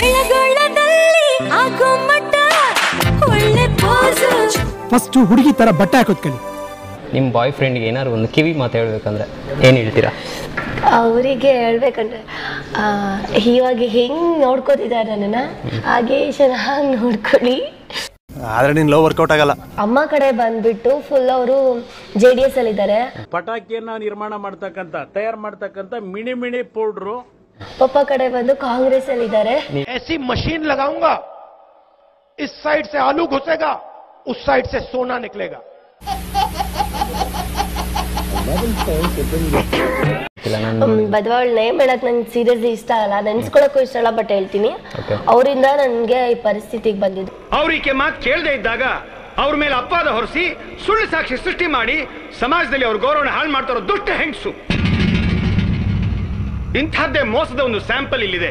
ಕೆಳಗೊಳ್ಳದಲ್ಲಿ ಆಗೋ ಮಟ್ಟ ಒಳ್ಳೆ ಪೋಸು ಫಸ್ಟ್ ಹುಡುಗಿ ತರ ಬಟ್ಟೆ ಹಾಕೋದ್ ಕಲಿ ನಿಮ್ಮ ಬಾಯ್ ಫ್ರೆಂಡ್ಗೆ ಏನಾದ್ರು ಒಂದು ಕಿವಿ ಮಾತು ಹೇಳ್ಬೇಕಂದ್ರೆ ಏನು ಹೇಳ್ತೀರಾ ಅವರಿಗೆ ಹೇಳ್ಬೇಕಂದ್ರೆ ಆ, ಇವಾಗ ಹೆಂಗ್ ನೋಡ್ಕೋತಿದ್ದಾರೆ ನನ್ನನ್ನ ಹಾಗೆ ಚೆನ್ನಾಗಿ ನೋಡ್ಕೊಳ್ಳಿ ಆದ್ರೆ ನೀನ್ ಲವ್ ವರ್ಕೌಟ್ ಆಗಲ್ಲ ಅಮ್ಮ ಕಡೆ ಬಂದ್ಬಿಟ್ಟು ಫುಲ್ ಅವರು ಜೆ ಡಿ ಎಸ್ ಅಲ್ಲಿ ಇದ್ದಾರೆ ಪಟಾಕಿಯನ್ನ ನಿರ್ಮಾಣ ಮಾಡ್ತಕ್ಕಂಥ ತಯಾರು ಮಾಡ್ತಕ್ಕಂಥ ಮಿಣಿ ಮಿಣಿ ಪೌಡ್ರು ಪಪ್ಪ ಕಡೆ ಬಂದು ಕಾಂಗ್ರೆಸ್ ಅಲ್ಲಿ ಇದ್ದಾರೆ ऐसी मशीन लगाऊंगा इस साइड से आलू घुसेगा उस साइड से सोना निकलेगा ಇಲ್ಲ ನಾನು ಬದವಾಳ್ ನೇಮ್ ಹೇಳಕ್ ನಂಗೆ ಸೀರಿಯಸ್ಲಿ ಇಷ್ಟ ಆಗಲ್ಲ ನೆನ್ಸ್ಕೊಳಕ್ಕೂ ಇಷ್ಟ ಇಲ್ಲ ಬಟ್ ಹೇಳ್ತೀನಿ ಅವರಿಂದ ನನಗೆ ಈ ಪರಿಸ್ಥಿತಿಗೆ ಬಂದಿದ್ದು ಅವ್ರಿಗೆ ಮಾತು ಕೇಳದೆ ಇದ್ದಾಗ ಅವ್ರ ಮೇಲೆ ಅಪವಾದ ಹೊರಿಸಿ ಸುಳ್ಳು ಸಾಕ್ಷಿ ಸೃಷ್ಟಿ ಮಾಡಿ ಸಮಾಜದಲ್ಲಿ ಅವ್ರ ಗೌರವನ ಹಾಳು ಮಾಡ್ತಾರೋ ದುಷ್ಟ ಹೆಂಗಸು ಇಂಥದ್ದೇ ಮೋಸದ ಒಂದು ಸ್ಯಾಂಪಲ್ ಇಲ್ಲಿದೆ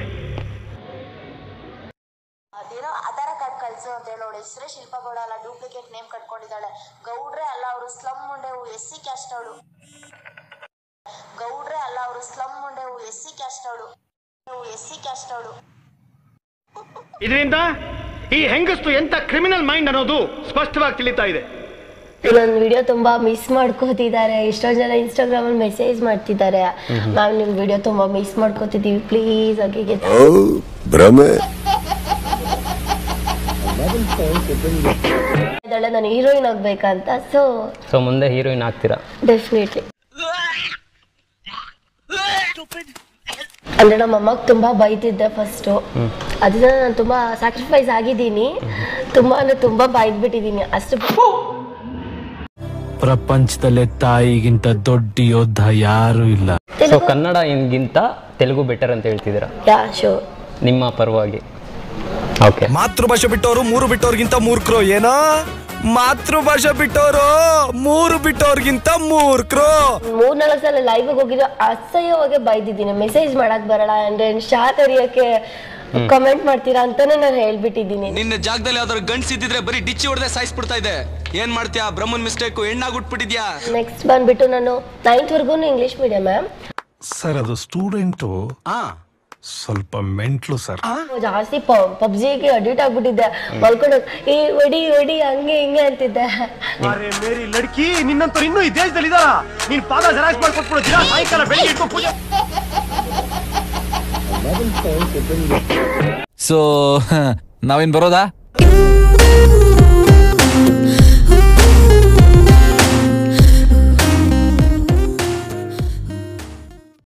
ಅದೇನೋ ಆಧಾರ ಕಾರ್ಡ್ ಕಳ್ಸು ಅಂತ ಹೇಳಿ ಅವಳು ಹೆಸರೇ ಶಿಲ್ಪ ಗೌಡ ಅಲ್ಲ ಡೂಪ್ಲಿಕೇಟ್ ನೇಮ್ ಕಟ್ಕೊಂಡಿದ್ದಾಳೆ ಗೌಡ್ರೆ ಅಲ್ಲ ಅವರು ಸ್ಲಮ್ ಮುಂಡೆ ಎಸ್ ಸಿ ಕ್ಯಾಸ್ಟ್ ಅವಳು ಗೌಡ್ರೆ ಅಲ್ಲ ಅವರು ಸ್ಲಮ್ ಮುಂಡೆ ಎಸ್ ಸಿ ಕ್ಯಾಸ್ಟ್ ಅವಳು ಎಸ್ ಸಿ ಕ್ಯಾಸ್ಟ್ ಅವಳು ಇದರಿಂದ ಈ ಹೆಂಗಸ್ತು ಎಂತ ಕ್ರಿಮಿನಲ್ ಮೈಂಡ್ ಅನ್ನೋದು ಸ್ಪಷ್ಟವಾಗಿ ತಿಳಿತಾ ಇದೆ ನನ್ನ ವಿಡಿಯೋ ತುಂಬಾ ಮಿಸ್ ಮಾಡ್ಕೋತಿದ್ದಾರೆ ಎಷ್ಟೊಂದು ಜನ ಇನ್ಸ್ಟಾಗ್ರಾಮ್ ಅಲ್ಲಿ ಮೆಸೇಜ್ ಮಾಡ್ತಿದ್ದಾರೆ ಮ್ಯಾಮ್ ನಿಮ್ ವಿಡಿಯೋ ತುಂಬಾ ಮಿಸ್ ಮಾಡ್ಕೋತಿದೀವಿ ಪ್ಲೀಸ್ ಹಾಗೆ ಭ್ರಮೆ ಇದ್ದಾಳೆ ನಾನು ಹೀರೋಯಿನ್ ಆಗ್ಬೇಕಂತ ಸೊ ಸೊ ಮುಂದೆ ಹೀರೋಯಿನ್ ಆಗ್ತೀರಾ ಡೆಫಿನೆಟ್ಲಿ ಅಂದ್ರೆ ನಮ್ಮ ಅಮ್ಮಗೆ ತುಂಬಾ ಬೈತಿದ್ದೆ ಫಸ್ಟು ಅದನ್ನ ನಾನು ತುಂಬಾ ಸ್ಯಾಕ್ರಿಫೈಸ್ ಆಗಿದ್ದೀನಿ ತುಂಬಾ ಅಂದ್ರೆ ತುಂಬಾ ಬೈದ್ಬಿಟ್ಟಿದ್ದೀನಿ ಅಷ್ಟು ಪ್ರಪಂಚದಲ್ಲೇ ತಾಯಿಗಿಂತ ದೊಡ್ಡ ಯೋಧ ಯಾರು ಇಲ್ಲ ಸೊ ಕನ್ನಡ ಗಿಂತ ತೆಲುಗು ಬೆಟರ್ ಅಂತ ಹೇಳ್ತಿದ್ದೀರಾ ಯಾ ಶೋ ನಿಮ್ಮ ಪರವಾಗಿ ಓಕೆ ಮಾತೃಭಾಷೆ ಬಿಟ್ಟವರು ಮೂರು ಬಿಟ್ಟವ್ರಿಗಿಂತ ಮೂರ್ಖರು ಏನೋ ಮಾತೃಭಾಷೆ ಬಿಟ್ಟವರು ಮೂರು ಬಿಟ್ಟವ್ರಿಗಿಂತ ಮೂರ್ಖರು ಮೂರ್ನಾಲ್ಕು ಸಲ ಲೈವ್ ಹೋಗಿದ್ದು ಅಸಹ್ಯವಾಗಿ ಬೈದಿದ್ದೀನಿ ಮೆಸೇಜ್ ಮಾಡಕ್ ಬರಲ್ಲ ಅಂದ್ರೆ ಶಾರ್ಟ್ ಹೊಡಿಯಕ್ಕೆ ಕಮೆಂಟ್ ಮಾಡ್ತೀರಾ ಅಂತಾನೆ ನಾನು ಹೇಳ್ಬಿಟ್ಟಿದ್ದೀನಿ ನಿನ್ನ ಜಾಗದಲ್ಲಿ ಯಾವ್ದಾದ್ರು ಗಂಡ್ಸ್ ಇದ್ದಿದ್ರೆ ಬರೀ ಡಿಚ್ಚಿ ಹೊಡೆದೇ ಸಾಯಿಸ್ಬಿಡ್ತಾ ಇದೆ ಏನ್ ಮಾಡ್ತೀಯಾ ಬ್ರಹ್ಮನ್ ಮಿಸ್ಟೇಕ್ ಹೆಣ್ಣಾಗ್ಬಿಟ್ಬಿಟ್ಟಿದ್ಯಾ ನೆಕ್ಸ್ಟ್ ಬಂದ್ಬಿಟ್ಟು ನಾನು ನೈನ್ತ್ ವರ್ಗು ಇಂಗ್ಲಿಷ್ ಮೀಡಿಯಂ ಮ್ಯಾಮ್ ಸರ್ ಅದು ಸ್ಟೂಡೆಂಟು ಆ ಸ್ವಲ್ಪ ಮೆಂಟ್ಲು ಸರ್ ಜಾಸ್ತಿ ಪಬ್ಜಿಗೆ ಅಡಿಟ್ ಆಗ್ಬಿಟ್ಟಿದ್ದೆ ಮಲ್ಕೊಂಡು ಈ ಒಡಿ ಒಡಿ ಹಂಗೆ ಹಿಂಗೆ ಅಂತಿದ್ದೆ ಅರೆ ಮೇರಿ ಲಡ್ಕಿ ನಿನ್ನಂತವ್ರು ಇನ್ನೂ ಈ ದೇಶದಲ್ಲಿ ಇದಾರ ನೀನ್ ಪಾದ ಜರಾಕ್ಸ್ ಮಾಡ್ಕೊಟ್ಬಿಡು ದಿನ ಸಾಯಂಕಾಲ ಬೆಳಿಗ್ಗೆ ಇಟ್ಕೊಂಡು ಪೂಜೆ ಸೊ ನಾವೇನ್ ಬರೋದಾ ಟಿಂಗ್